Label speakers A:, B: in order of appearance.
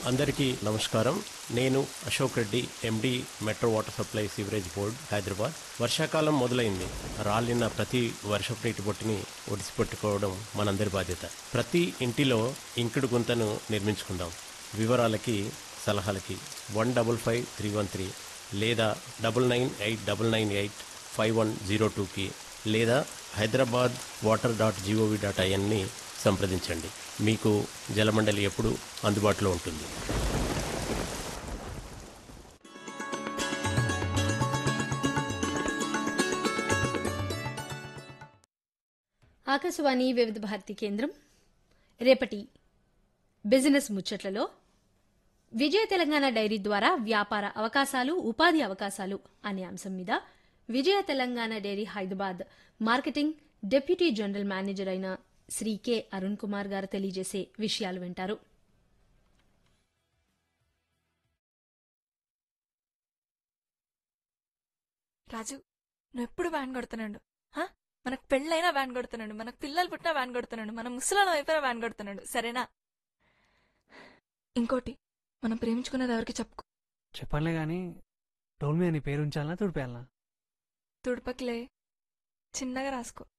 A: అందరికీ నమస్కారం నేను Ashok Reddy MD metro water supply sewerage board Hyderabad వర్షాకాలం మొదలైంది రాలిన ప్రతి వర్షపు నీటి బొట్టుని ఒడిసిపెట్టుకోవడం మనందరి బాధ్యత ప్రతి ఇంటిలో ఇంకుడు గుంతను నిర్మించుకుందాం వివరాలకి సలహాలకి one double five three one three లేదా double nine eight double nine eight five one zero టూకి లేదా Hyderabad water dot G O V dot ఐఎన్ని సంప్రదించండి మీకు జలమండలి ఎప్పుడు అందుబాటులో ఉంటుంది
B: ఆకాశవాణి వివిధ భారతి కేంద్రం రేపటి బిజినెస్ ముచ్చట్లలో విజయ తెలంగాణ డైరీ ద్వారా వ్యాపార అవకాశాలు ఉపాధి అవకాశాలు అనే అంశం మీద Vijaya Telangana dairy Hyderabad marketing deputy general manager అయిన శ్రీ కె అరుణ్ కుమార్ గారు తెలియజేసే విషయాలు వింటారు
C: రాజు నువ్వు ఎప్పుడు వ్యాన్ కొడుతున్నాడు హా? మనకు పెళ్ళైనా వ్యాన్ కొడుతున్నాడు మనకు పిల్లలు పుట్టినా వ్యాన్ కొడుతున్నాడు మనం ముసలాం అయిపోయినా వ్యాన్ కొడుతున్నాడు సరేనా ఇంకోటి మనం ప్రేమించుకున్నది ఎవరికి చెప్పుకో
D: చెప్పనులే గాని డోల్ మీద నీ పేరు ఉంచాలనా తుడిపేయాలనా
C: తుడుపకిలే చిన్నగా రాసుకో